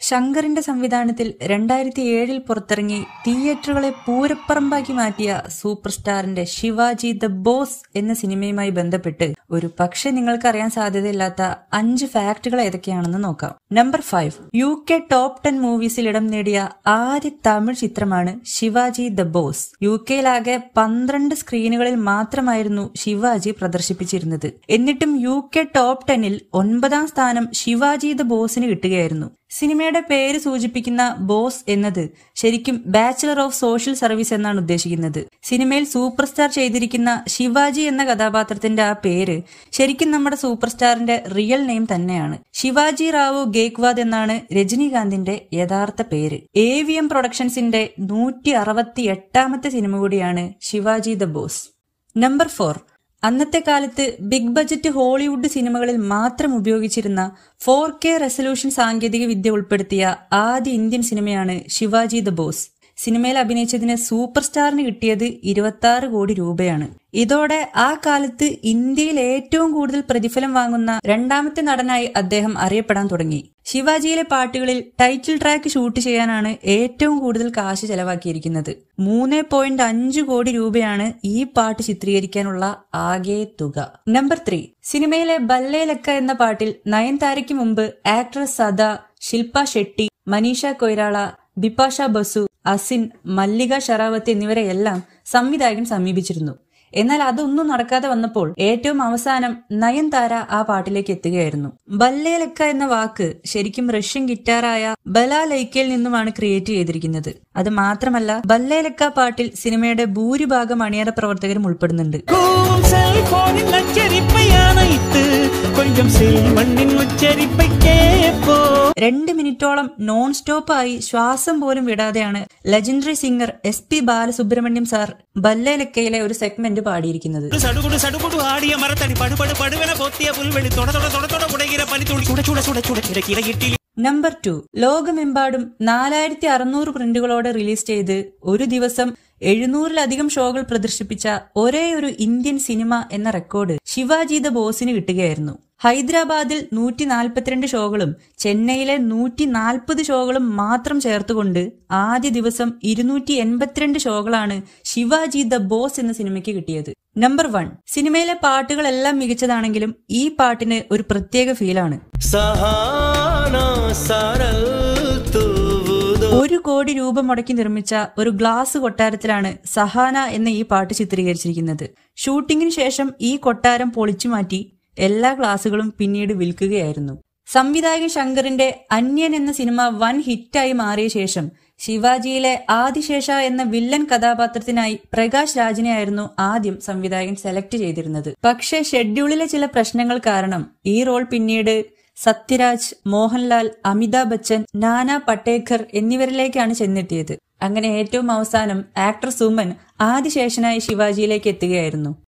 ശങ്കറിന്റെ സംവിധാനത്തിൽ രണ്ടായിരത്തി ഏഴിൽ പുറത്തിറങ്ങി തിയേറ്ററുകളെ പൂരപ്പറമ്പാക്കി മാറ്റിയ സൂപ്പർ സ്റ്റാറിന്റെ ശിവാജി ദ ബോസ് എന്ന സിനിമയുമായി ബന്ധപ്പെട്ട് ഒരു പക്ഷെ നിങ്ങൾക്ക് അറിയാൻ സാധ്യതയില്ലാത്ത അഞ്ച് ഫാക്ടുകൾ ഏതൊക്കെയാണെന്ന് നോക്കാം number five U K top ten മൂവീസിൽ ഇടം നേടിയ ആദ്യ തമിഴ് ചിത്രമാണ് ശിവാജി ദ ബോസ് യു കെയിലാകെ പന്ത്രണ്ട് സ്ക്രീനുകളിൽ മാത്രമായിരുന്നു ശിവാജി പ്രദർശിപ്പിച്ചിരുന്നത് എന്നിട്ടും യു കെ ടോപ്പ് ടെന്നിൽ ഒൻപതാം സ്ഥാനം ശിവാജി ദ ബോസിന് കിട്ടുകയായിരുന്നു സിനിമയുടെ പേര് സൂചിപ്പിക്കുന്ന ബോസ് എന്നത് ശരിക്കും ബാച്ചിലർ ഓഫ് സോഷ്യൽ സർവീസ് എന്നാണ് ഉദ്ദേശിക്കുന്നത് സിനിമയിൽ സൂപ്പർ സ്റ്റാർ ചെയ്തിരിക്കുന്ന ശിവാജി എന്ന കഥാപാത്രത്തിന്റെ ആ പേര് ശരിക്കും നമ്മുടെ സൂപ്പർ സ്റ്റാറിന്റെ റിയൽ നെയിം തന്നെയാണ് ശിവാജി റാവു ഗേക്വാദ് എന്നാണ് രജനീകാന്തിന്റെ യഥാർത്ഥ പേര് എ വി എം പ്രൊഡക്ഷൻസിന്റെ നൂറ്റി അറുപത്തി എട്ടാമത്തെ സിനിമ കൂടിയാണ് Sivaji the boss number four അന്നത്തെ കാലത്ത് ബിഗ് ബജറ്റ് ഹോളിവുഡ് സിനിമകളിൽ മാത്രം ഉപയോഗിച്ചിരുന്ന ഫോർ കെ റെസൊല്യൂഷൻ സാങ്കേതിക വിദ്യ ഉൾപ്പെടുത്തിയ ആദ്യ ഇന്ത്യൻ സിനിമയാണ് ശിവാജി ദ ബോസ് സിനിമയിൽ അഭിനയിച്ചതിന് സൂപ്പർ സ്റ്റാറിന് കിട്ടിയത് ഇരുപത്തി ആറ് കോടി രൂപയാണ് ഇതോടെ ആ കാലത്ത് ഇന്ത്യയിൽ ഏറ്റവും കൂടുതൽ പ്രതിഫലം വാങ്ങുന്ന രണ്ടാമത്തെ നടനായി അദ്ദേഹം അറിയപ്പെടാൻ തുടങ്ങി ശിവാജിയിലെ പാട്ടുകളിൽ ടൈറ്റിൽ ട്രാക്ക് ഷൂട്ട് ചെയ്യാനാണ് ഏറ്റവും കൂടുതൽ കാശ് ചെലവാക്കിയിരിക്കുന്നത് മൂന്ന് പോയിന്റ് അഞ്ച് കോടി രൂപയാണ് ഈ പാട്ട് ചിത്രീകരിക്കാനുള്ള ആകെ തുക നമ്പർ ത്രീ സിനിമയിലെ ബല്ലേലക്ക എന്ന പാട്ടിൽ നയൻതാരയ്ക്ക് മുമ്പ് ആക്ട്രസ് സദ ശില്പ ഷെട്ടി മനീഷ കൊയ്രാള ബിപാഷ ബസു അസിൻ മല്ലിക ഷറാവത്ത് എന്നിവരെയെല്ലാം സംവിധായകൻ സമീപിച്ചിരുന്നു എന്നാൽ അതൊന്നും നടക്കാതെ വന്നപ്പോൾ ഏറ്റവും അവസാനം നയൻതാര ആ പാട്ടിലേക്ക് എത്തുകയായിരുന്നു ബല്ലേലക്ക എന്ന വാക്ക് ശരിക്കും റഷ്യൻ ഗിറ്റാറായ ബലാ ലൈക്കയിൽ നിന്നുമാണ് ക്രിയേറ്റ് ചെയ്തിരിക്കുന്നത് അത് മാത്രമല്ല ബല്ലേലക്ക പാട്ടിൽ സിനിമയുടെ ഭൂരിഭാഗം അണിയറ പ്രവർത്തകരും ഉൾപ്പെടുന്നുണ്ട് செல்போனில் அச்சரிப்பை அணைத்து கொஞ்சம் செல்வண்ணின் உச்சரிப்பை கேட்போ രണ്ട് മിനിറ്റോളം നോൺ സ്റ്റോപ്പ് ആയി ശ്വാസം പോലും വിടാതെയാണ് legendary singer S P Balasubrahmanyam sir ബല്ലേലക്കയിലെ ഒരു സെഗ്മെന്റ് പാടിയിരിക്കുന്നത് சடுகுடு சடுகுடு ஆடிய மரத்தடி படுபடு படுவென பொத்திய புல்வெளி தொட தொட தொட தொட உடைகிற பனித்துளி சுட சுட சுட சுட கிடக்கிற இட்டிலி നമ്പർ ടു ലോകമെമ്പാടും നാലായിരത്തി അറുന്നൂറ് പ്രിന്റുകളോടെ റിലീസ് ചെയ്ത് ഒരു ദിവസം എഴുന്നൂറിലധികം ഷോകൾ പ്രദർശിപ്പിച്ച ഒരേ ഒരു ഇന്ത്യൻ സിനിമ എന്ന റെക്കോർഡ് ശിവാജി ദ ബോസിന് കിട്ടുകയായിരുന്നു ഹൈദരാബാദിൽ നൂറ്റി നാൽപ്പത്തിരണ്ട് ഷോകളും ചെന്നൈയിലെ നൂറ്റി നാൽപ്പത് ഷോകളും മാത്രം ചേർത്തുകൊണ്ട് ആദ്യ ദിവസം ഇരുന്നൂറ്റി എൺപത്തിരണ്ട് ഷോകളാണ് ശിവാജി ദ ബോസ് എന്ന സിനിമയ്ക്ക് കിട്ടിയത് നമ്പർ വൺ സിനിമയിലെ പാട്ടുകളെല്ലാം മികച്ചതാണെങ്കിലും ഈ പാട്ടിന് ഒരു പ്രത്യേക ഫീലാണ് സഹാന സാരൽ തൂവുതോ ഒരു കോടി രൂപ മുടക്കി നിർമ്മിച്ച ഒരു ഗ്ലാസ് കൊട്ടാരത്തിലാണ് സഹാന എന്ന ഈ പാട്ട് ചിത്രീകരിച്ചിരിക്കുന്നത് ഷൂട്ടിങ്ങിന് ശേഷം ഈ കൊട്ടാരം പൊളിച്ചു മാറ്റി എല്ലാ ഗ്ലാസുകളും പിന്നീട് വിൽക്കുകയായിരുന്നു സംവിധായകൻ ശങ്കറിന്റെ അന്യൻ എന്ന സിനിമ വൻ ഹിറ്റായി മാറിയ ശേഷം ശിവാജിയിലെ ആദിശേഷ എന്ന വില്ലൻ കഥാപാത്രത്തിനായി പ്രകാശ് രാജിനെയായിരുന്നു ആദ്യം സംവിധായകൻ സെലക്ട് ചെയ്തിരുന്നത് പക്ഷേ ഷെഡ്യൂളിലെ ചില പ്രശ്നങ്ങൾ കാരണം ഈ റോൾ പിന്നീട് സത്യരാജ് മോഹൻലാൽ അമിതാഭ് ബച്ചൻ നാനാ പട്ടേക്കർ എന്നിവരിലേക്കാണ് ചെന്നെത്തിയത് അങ്ങനെ ഏറ്റവും അവസാനം ആക്ടർ സുമൻ ആദിശേഷനായി ശിവാജിയിലേക്ക് എത്തുകയായിരുന്നു